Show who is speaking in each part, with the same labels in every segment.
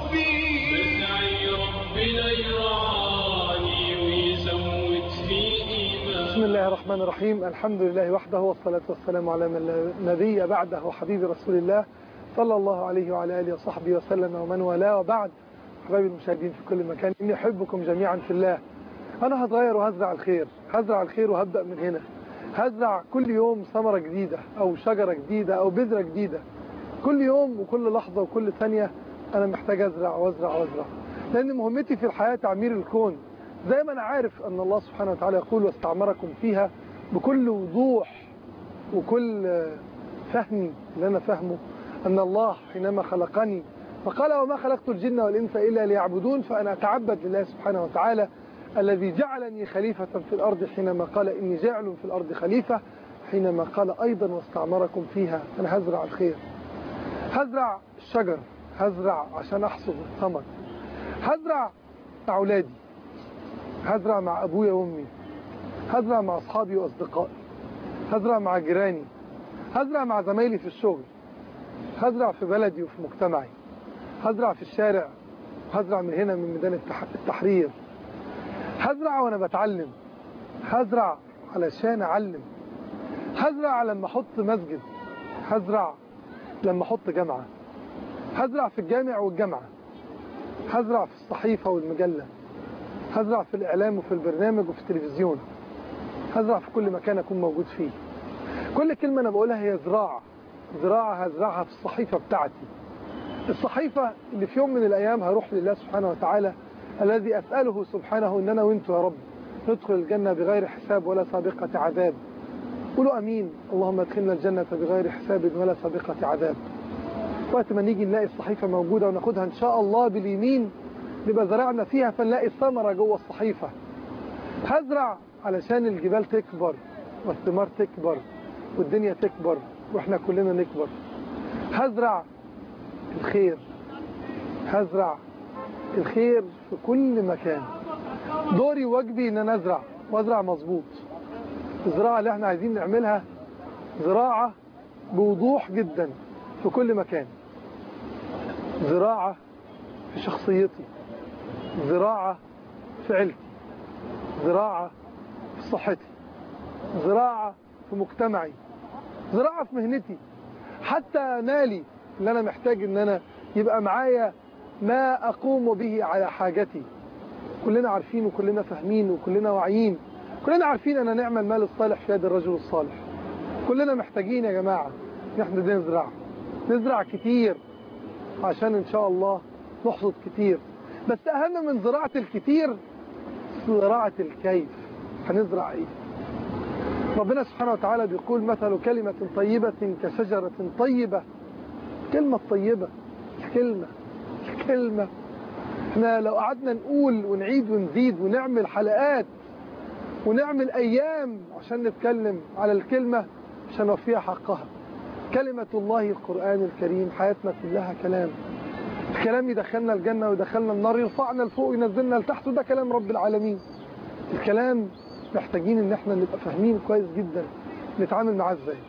Speaker 1: ربي بدعي ربنا يرعاني ويزود في إيماني
Speaker 2: بسم الله الرحمن الرحيم الحمد لله وحده والصلاة والسلام على من لا نبي بعده وحبيب رسول الله صلى الله عليه وعلى آله وصحبه وسلم ومن والاه وبعد حبايبي المشاهدين في كل مكان إني أحبكم جميعا في الله أنا هتغير وهزرع الخير هزرع الخير وهبدأ من هنا هزرع كل يوم ثمرة جديدة أو شجرة جديدة أو بذرة جديدة كل يوم وكل لحظة وكل ثانية أنا محتاج أزرع وأزرع وأزرع لأن مهمتي في الحياة تعمير الكون زي ما أنا عارف أن الله سبحانه وتعالى يقول واستعمركم فيها بكل وضوح وكل فهمي اللي أنا فهمه أن الله حينما خلقني فقال وما خلقت الجن والإنس إلا ليعبدون فأنا أتعبد لله سبحانه وتعالى الذي جعلني خليفة في الأرض حينما قال إني جاعل في الأرض خليفة حينما قال أيضا واستعمركم فيها أنا هزرع الخير هزرع الشجر هزرع عشان أحصد الثمر هزرع مع أولادي هزرع مع أبويا وأمي هزرع مع أصحابي وأصدقائي هزرع مع جيراني هزرع مع زمايلي في الشغل هزرع في بلدي وفي مجتمعي هزرع في الشارع هزرع من هنا من ميدان التحرير هزرع وانا بتعلم هزرع علشان اعلم هزرع لما احط مسجد هزرع لما احط جامعة هزرع في الجامع والجامعة هزرع في الصحيفة والمجلة هزرع في الإعلام وفي البرنامج وفي التلفزيون هزرع في كل مكان أكون موجود فيه كل كلمة أنا بقولها هي زراعة زراعة هزرعها في الصحيفة بتاعتي الصحيفة اللي في يوم من الأيام هروح لله سبحانه وتعالى الذي أسأله سبحانه إن أنا وإنتوا يا رب ندخل الجنة بغير حساب ولا سابقة عذاب قولوا أمين اللهم ادخلنا الجنة بغير حساب ولا سابقة عذاب وقت ما نيجي نلاقي الصحيفة موجودة وناخدها إن شاء الله باليمين نبقى زرعنا فيها فنلاقي الثمرة جوه الصحيفة هزرع علشان الجبال تكبر والثمار تكبر والدنيا تكبر واحنا كلنا نكبر هزرع الخير هزرع الخير في كل مكان دوري واجبي ان انا ازرع وازرع مظبوط الزراعة اللي احنا عايزين نعملها زراعة بوضوح جدا في كل مكان زراعة في شخصيتي زراعة في عيلتي زراعة في صحتي زراعة في مجتمعي زراعة في مهنتي حتى مالي اللي انا محتاج ان انا يبقى معايا ما أقوم به على حاجتي كلنا عارفين وكلنا فاهمين وكلنا واعيين كلنا عارفين أن نعمل المال الصالح في يد الرجل الصالح كلنا محتاجين يا جماعة نحن نزرع نزرع كتير عشان إن شاء الله نحصد كتير بس أهم من زراعة الكتير زراعة الكيف هنزرع إيه ربنا سبحانه وتعالى بيقول مثل كلمة طيبة كشجرة طيبة كلمة طيبة الكلمة الكلمة احنا لو قعدنا نقول ونعيد ونزيد ونعمل حلقات ونعمل أيام عشان نتكلم على الكلمة مش هنوفيها حقها كلمة الله القرآن الكريم حياتنا كلها كلام الكلام يدخلنا الجنة ويدخلنا النار يرفعنا لفوق وينزلنا لتحت وده كلام رب العالمين الكلام محتاجين ان احنا نبقى فاهمين كويس جدا نتعامل معاه ازاي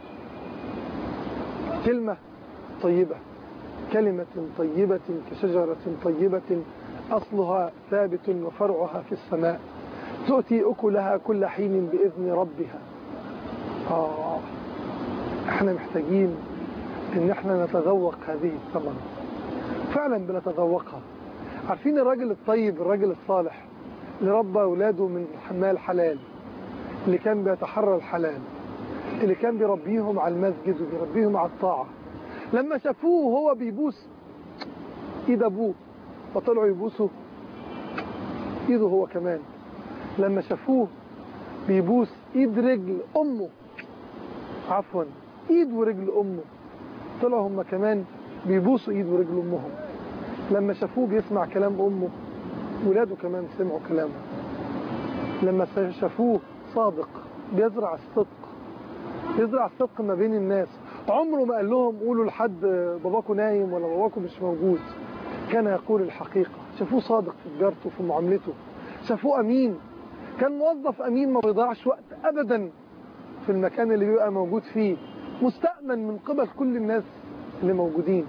Speaker 2: كلمة طيبة كلمة طيبة كشجرة طيبة أصلها ثابت وفرعها في السماء تؤتي أكلها كل حين بإذن ربها آه احنا محتاجين ان احنا نتذوق هذه الثمرة فعلا بنتذوقها عارفين الراجل الطيب الراجل الصالح اللي ربى أولاده من حمال حلال اللي كان بيتحرى الحلال اللي كان بيربيهم على المسجد وبيربيهم على الطاعة لما شافوه وهو بيبوس ايد ابوه فطلعوا يبوسوا ايده هو كمان لما شافوه بيبوس ايد رجل امه عفوا ايد ورجل امه طلعوا هم كمان بيبوسوا ايد ورجل امهم لما شافوه بيسمع كلام امه ولاده كمان سمعوا كلامه لما شافوه صادق بيزرع الصدق يزرع الصدق ما بين الناس عمره ما قال لهم قولوا لحد باباكم نايم ولا باباكم مش موجود كان يقول الحقيقة شافوه صادق في تجارته في معاملته شافوه أمين كان موظف أمين ما بيضيعش وقت أبدا في المكان اللي بيبقى موجود فيه مستأمن من قبل كل الناس اللي موجودين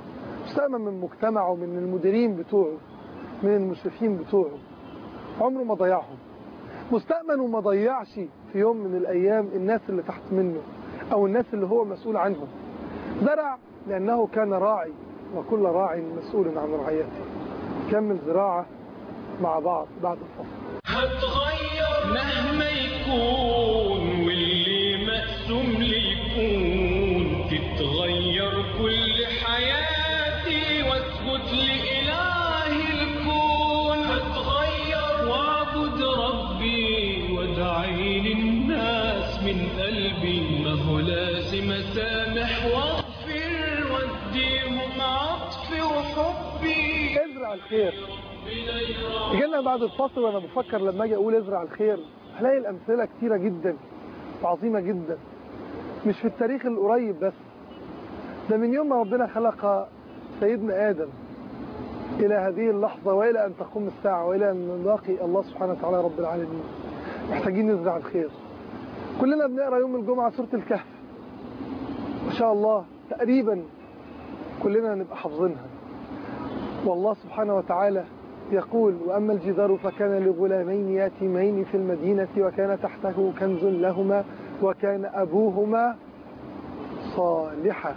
Speaker 2: مستأمن من مجتمعه من المديرين بتوعه من المشرفين بتوعه عمره ما ضيعهم مستأمن وما ضيعش في يوم من الأيام الناس اللي تحت منه أو الناس اللي هو مسؤول عنهم زرع لأنه كان راعي وكل راع مسؤول عن رعيته كمل زراعة مع بعض بعد الفصل
Speaker 1: هتغير مهما يكون واللي مقسوم لي يكون تتغير كل حياتي واسجد لإله الكون هتغير واعبد ربي وادعي للناس من قلبي ما هو لازم اسامح واغفر واديهم عطفي وحبي
Speaker 2: ازرع الخير
Speaker 1: ربنا يرعى
Speaker 2: يجينا بعد الفصل وانا بفكر لما اجي اقول ازرع الخير هلاقي الامثله كتيره جدا وعظيمه جدا مش في التاريخ القريب بس ده من يوم ما ربنا خلق سيدنا ادم الى هذه اللحظه والى ان تقوم الساعه والى ان نلاقي الله سبحانه وتعالى رب العالمين محتاجين نزرع الخير كلنا بنقرا يوم الجمعه سوره الكهف ما شاء الله تقريبا كلنا نبقى حافظينها والله سبحانه وتعالى يقول وأما الجدار فكان لغلامين يتيمين في المدينة وكان تحته كنز لهما وكان أبوهما صالحا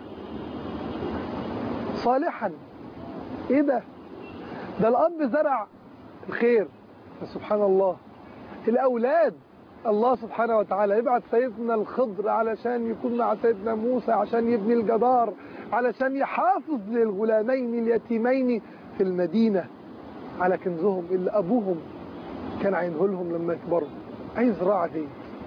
Speaker 2: صالحا إيه ده ده الأب زرع الخير فسبحان الله الأولاد الله سبحانه وتعالى يبعث سيدنا الخضر علشان يكون مع سيدنا موسى عشان يبني الجدار علشان يحافظ للغلامين اليتيمين في المدينة على كنزهم اللي أبوهم كان عينه لهم لما يكبروا أي زراعة دي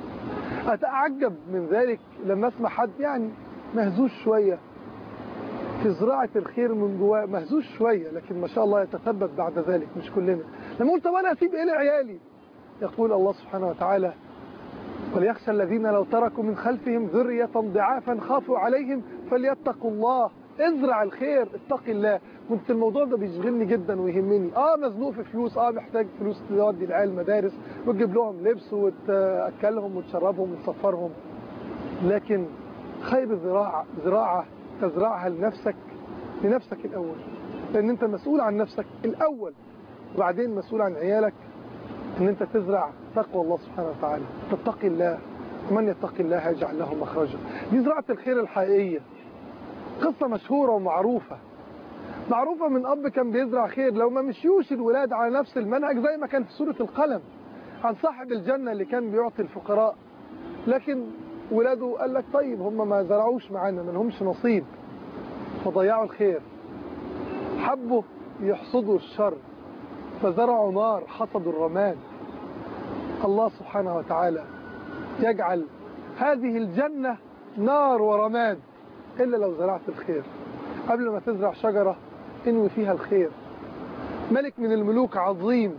Speaker 2: أتعجب من ذلك لما أسمع حد يعني مهزوز شوية في زراعة الخير من جواه مهزوز شوية لكن ما شاء الله يتثبت بعد ذلك مش كلنا لما قلت طب أنا أسيب إيه لعيالي يقول الله سبحانه وتعالى وليخشى الذين لو تركوا من خلفهم ذرية ضعافا خافوا عليهم فليتقوا الله ازرع الخير اتق الله كنت الموضوع ده بيشغلني جدا ويهمني اه مزنوق في فلوس اه محتاج فلوس تودي العيال المدارس وتجيب لهم لبس وتاكلهم وتشربهم وتسفرهم لكن خير زراعة زراعة تزرعها لنفسك لنفسك الأول لأن أنت مسؤول عن نفسك الأول وبعدين مسؤول عن عيالك أن أنت تزرع تقوى الله سبحانه وتعالى تتقي الله ومن يتقي الله يجعل له مخرجا دي زراعة الخير الحقيقية قصة مشهورة ومعروفة معروفة من أب كان بيزرع خير لو ما مشيوش الولاد على نفس المنهج زي ما كان في سورة القلم عن صاحب الجنة اللي كان بيعطي الفقراء لكن ولاده قال لك طيب هم ما زرعوش معانا ما لهمش نصيب فضيعوا الخير حبوا يحصدوا الشر فزرعوا نار حصدوا الرماد الله سبحانه وتعالى يجعل هذه الجنة نار ورماد إلا لو زرعت الخير قبل ما تزرع شجرة انوي فيها الخير ملك من الملوك عظيم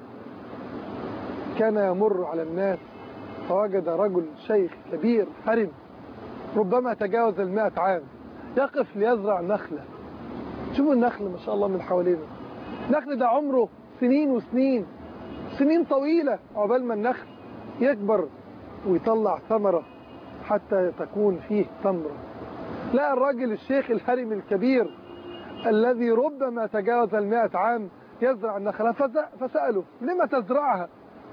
Speaker 2: كان يمر على الناس فوجد رجل شيخ كبير هرم ربما تجاوز المائة عام يقف ليزرع نخلة شوفوا النخل ما شاء الله من حوالينا النخل ده عمره سنين وسنين سنين طويلة عقبال ما النخل يكبر ويطلع ثمرة حتى تكون فيه ثمرة لا الراجل الشيخ الهرم الكبير الذي ربما تجاوز المائة عام يزرع النخلة فسأله لما تزرعها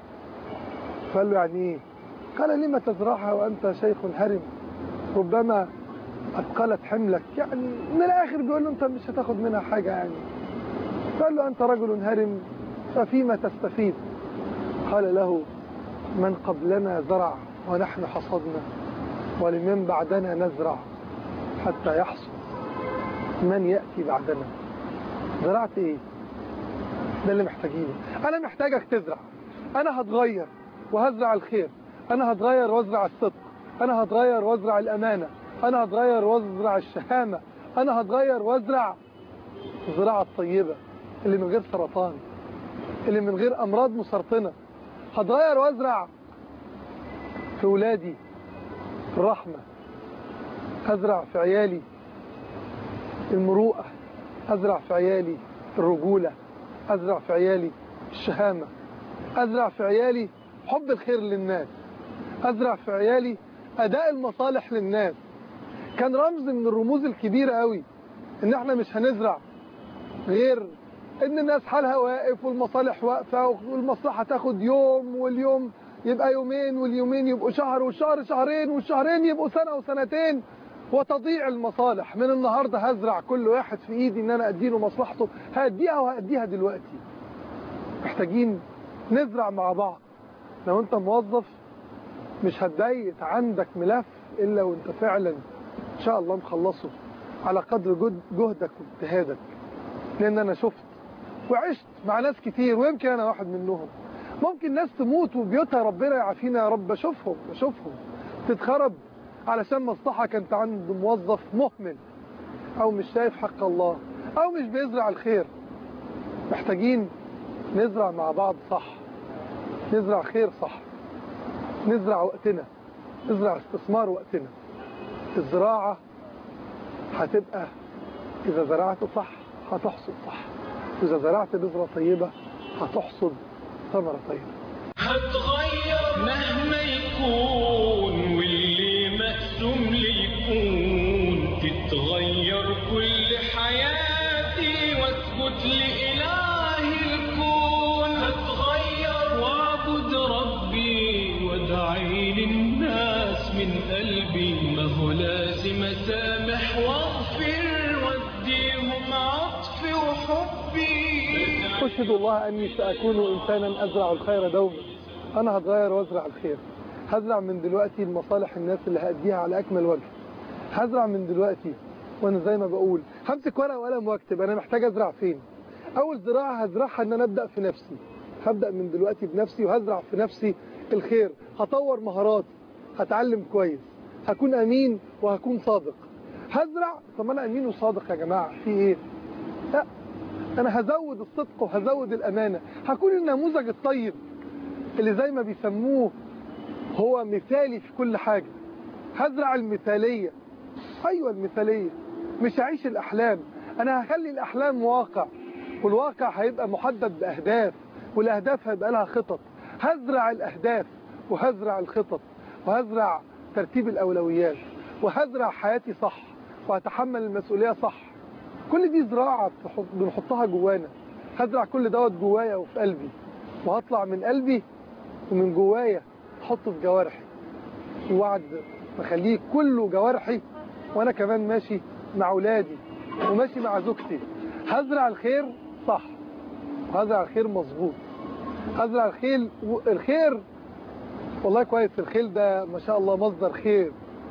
Speaker 2: قال له يعني ايه قال لما تزرعها وأنت شيخ هرم ربما أثقلت حملك يعني من الآخر بيقول له أنت مش هتاخد منها حاجة يعني قال له أنت رجل هرم ففيما تستفيد قال له من قبلنا زرع ونحن حصدنا ولمن بعدنا نزرع حتى يحصد من يأتي بعدنا زرعت ايه ده اللي محتاجينه انا محتاجك تزرع انا هتغير وهزرع الخير انا هتغير وازرع الصدق انا هتغير وازرع الامانة انا هتغير وازرع الشهامة انا هتغير وازرع الزراعة الطيبة اللي من غير سرطان اللي من غير امراض مسرطنة هتغير وازرع في ولادي الرحمة أزرع في عيالي المروءة أزرع في عيالي الرجولة أزرع في عيالي الشهامة أزرع في عيالي حب الخير للناس أزرع في عيالي أداء المصالح للناس كان رمز من الرموز الكبيرة قوي إن احنا مش هنزرع غير ان الناس حالها واقف والمصالح واقفة والمصلحة تاخد يوم واليوم يبقى يومين واليومين يبقوا شهر والشهر شهرين والشهرين يبقوا سنة وسنتين وتضيع المصالح من النهاردة هزرع كل واحد في ايدي ان انا اديله مصلحته هاديها وهاديها دلوقتي محتاجين نزرع مع بعض لو انت موظف مش هتبيت عندك ملف الا وانت فعلا ان شاء الله مخلصه على قدر جهد جهدك واجتهادك لان انا شفت وعشت مع ناس كتير ويمكن انا واحد منهم ممكن ناس تموت وبيوتها ربنا يعافينا يا رب اشوفهم اشوفهم تتخرب علشان مصلحة كانت عند موظف مهمل او مش شايف حق الله او مش بيزرع الخير محتاجين نزرع مع بعض صح نزرع خير صح نزرع وقتنا نزرع استثمار وقتنا الزراعة هتبقى إذا زرعت صح هتحصد صح إذا زرعت بذرة طيبة هتحصد ثمرة طيبة
Speaker 1: هتغير مهما يكون واللي مقسوم لي يكون تتغير كل حياتي واسجد لإله الكون هتغير واعبد ربي وادعي للناس من قلبي ما هو لازم اسامح واغفر واديهم عطفي وحبي
Speaker 2: أشهد الله أني سأكون إنسانا أزرع الخير دوما أنا هتغير وأزرع الخير هزرع من دلوقتي المصالح الناس اللي هأديها على أكمل وجه هزرع من دلوقتي وأنا زي ما بقول همسك ورقة وقلم واكتب أنا محتاج أزرع فين أول زراعة هزرعها أن أنا أبدأ في نفسي هبدأ من دلوقتي بنفسي وهزرع في نفسي الخير هطور مهاراتي هتعلم كويس هكون أمين وهكون صادق هزرع طب أنا أمين وصادق يا جماعة في إيه لا انا هزود الصدق وهزود الامانه هكون النموذج الطيب اللي زي ما بيسموه هو مثالي في كل حاجه هزرع المثاليه ايوه المثاليه مش هعيش الاحلام انا هخلي الاحلام واقع والواقع هيبقى محدد باهداف والاهداف هيبقى لها خطط هزرع الاهداف وهزرع الخطط وهزرع ترتيب الاولويات وهزرع حياتي صح وهتحمل المسؤوليه صح كل دي زراعة بتحط- بنحطها جوانا هزرع كل دوت جوايا وفي قلبي وهطلع من قلبي ومن جوايا احطه في جوارحي ووعد مخليه كله جوارحي وانا كمان ماشي مع اولادي وماشي مع زوجتي هزرع الخير صح وهزرع الخير مظبوط هزرع الخير الخير والله كويس الخيل ده ما شاء الله مصدر خير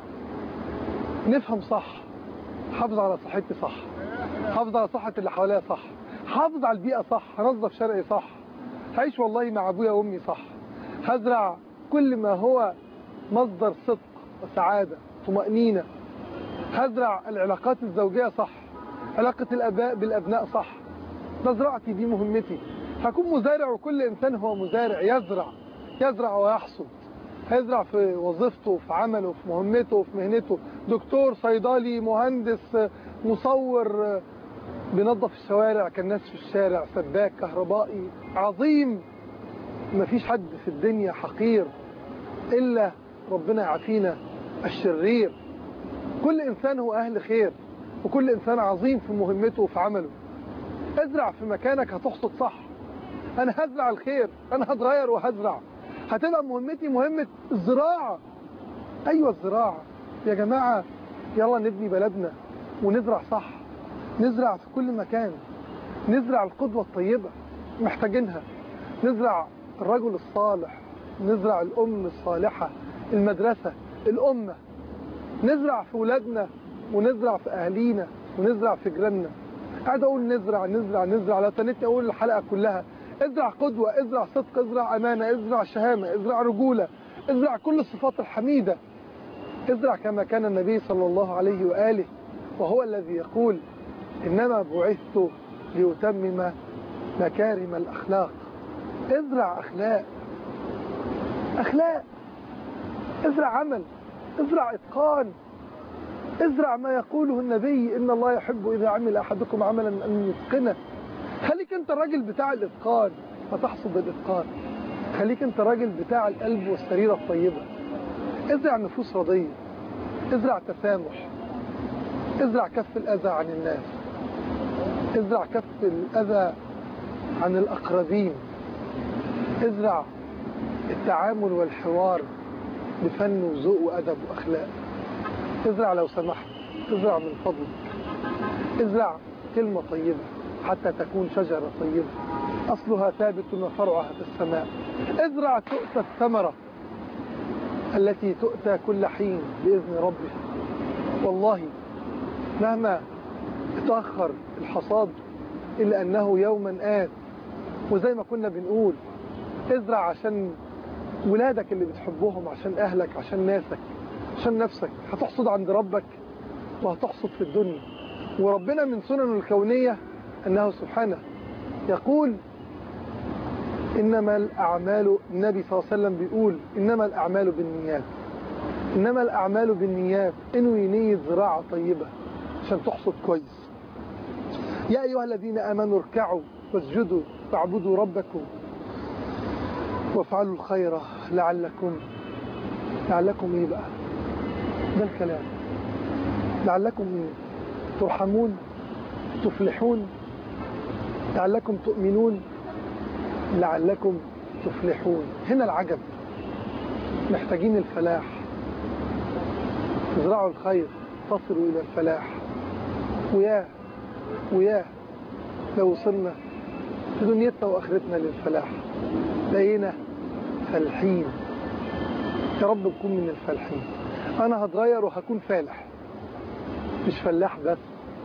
Speaker 2: نفهم صح حافظ على صحتي صح حافظ على صحة اللي حواليا صح حافظ على البيئة صح هنظف شرقي صح هعيش والله مع أبويا وأمي صح هزرع كل ما هو مصدر صدق وسعادة طمأنينة هزرع العلاقات الزوجية صح علاقة الأباء بالأبناء صح ده زراعتي دي مهمتي هكون مزارع وكل إنسان هو مزارع يزرع يزرع ويحصد هيزرع في وظيفته في عمله في مهمته في مهنته دكتور صيدلي مهندس مصور بينظف الشوارع كالناس في الشارع سباك كهربائي عظيم مفيش حد في الدنيا حقير إلا ربنا يعافينا الشرير كل إنسان هو أهل خير وكل إنسان عظيم في مهمته وفي عمله ازرع في مكانك هتحصد صح أنا هزرع الخير أنا هتغير وهزرع هتبقى مهمتي مهمة الزراعة أيوة الزراعة يا جماعة يلا نبني بلدنا ونزرع صح نزرع في كل مكان نزرع القدوة الطيبة محتاجينها نزرع الرجل الصالح نزرع الأم الصالحة المدرسة الأمة نزرع في ولادنا ونزرع في أهلينا ونزرع في جيراننا قاعد أقول نزرع نزرع نزرع لو تنتني أقول الحلقة كلها ازرع قدوة ازرع صدق ازرع أمانة ازرع شهامة ازرع رجولة ازرع كل الصفات الحميدة ازرع كما كان النبي صلى الله عليه وآله وهو الذي يقول إنما بعثت لأتمم مكارم الأخلاق ازرع أخلاق أخلاق ازرع عمل ازرع إتقان ازرع ما يقوله النبي إن الله يحب إذا عمل أحدكم عملا أن يتقنه خليك أنت الراجل بتاع الإتقان فتحصد الإتقان خليك أنت راجل بتاع القلب والسريرة الطيبة ازرع نفوس رضية ازرع تسامح ازرع كف الأذى عن الناس ازرع كف الأذى عن الأقربين ازرع التعامل والحوار بفن وذوق وأدب وأخلاق ازرع لو سمحت ازرع من فضلك ازرع كلمة طيبة حتى تكون شجرة طيبة أصلها ثابت وفرعها في السماء ازرع تؤتى الثمرة التي تؤتى كل حين بإذن ربها والله مهما تأخر الحصاد إلا أنه يوما آت وزي ما كنا بنقول ازرع عشان ولادك اللي بتحبهم عشان أهلك عشان ناسك عشان نفسك هتحصد عند ربك وهتحصد في الدنيا وربنا من سننه الكونية أنه سبحانه يقول إنما الأعمال النبي صلى الله عليه وسلم بيقول إنما الأعمال بالنيات إنما الأعمال بالنيات انوي نية زراعة طيبة عشان تحصد كويس يا أيها الذين آمنوا اركعوا واسجدوا واعبدوا ربكم وافعلوا الخير لعلكم لعلكم ايه بقى ده الكلام لعلكم ايه ترحمون تفلحون لعلكم تؤمنون لعلكم تفلحون هنا العجب محتاجين الفلاح ازرعوا الخير تصلوا إلى الفلاح وياه وياه لو وصلنا في دنيتنا وآخرتنا للفلاح بقينا فالحين يا رب نكون من الفالحين أنا هتغير وهكون فالح مش فلاح بس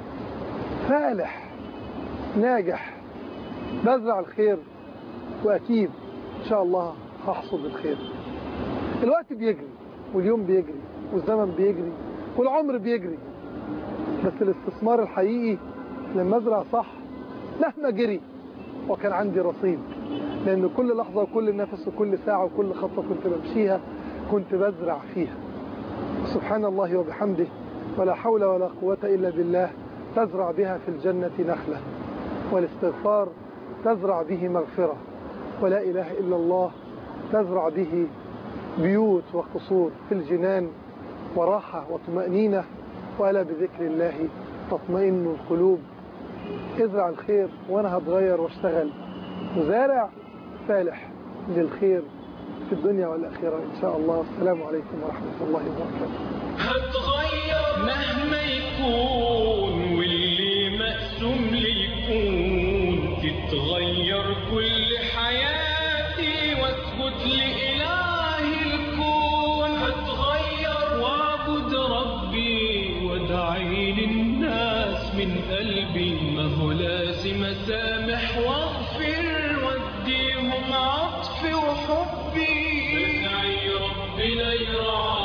Speaker 2: فالح ناجح بزرع الخير وأكيد إن شاء الله هحصد الخير الوقت بيجري واليوم بيجري والزمن بيجري والعمر بيجري بس الاستثمار الحقيقي لما ازرع صح مهما جري وكان عندي رصيد لأن كل لحظة وكل نفس وكل ساعة وكل خطوة كنت بمشيها كنت بزرع فيها سبحان الله وبحمده ولا حول ولا قوة إلا بالله تزرع بها في الجنة نخلة والاستغفار تزرع به مغفرة ولا إله إلا الله تزرع به بيوت وقصور في الجنان وراحة وطمأنينة وألا بذكر الله تطمئن القلوب ازرع الخير وأنا هتغير واشتغل وزارع فالح للخير في الدنيا والآخرة إن شاء الله والسلام عليكم ورحمة الله وبركاته
Speaker 1: هتغير مهما يكون واللي مقسوم لي يكون تتغير كل حياتي واسجد لإله الكون هتغير واعبد ربي وادعي للناس من قلبي ما هو لازم اسامح واغفر واديهم عطفي وحبي بدعي ربنا يرعى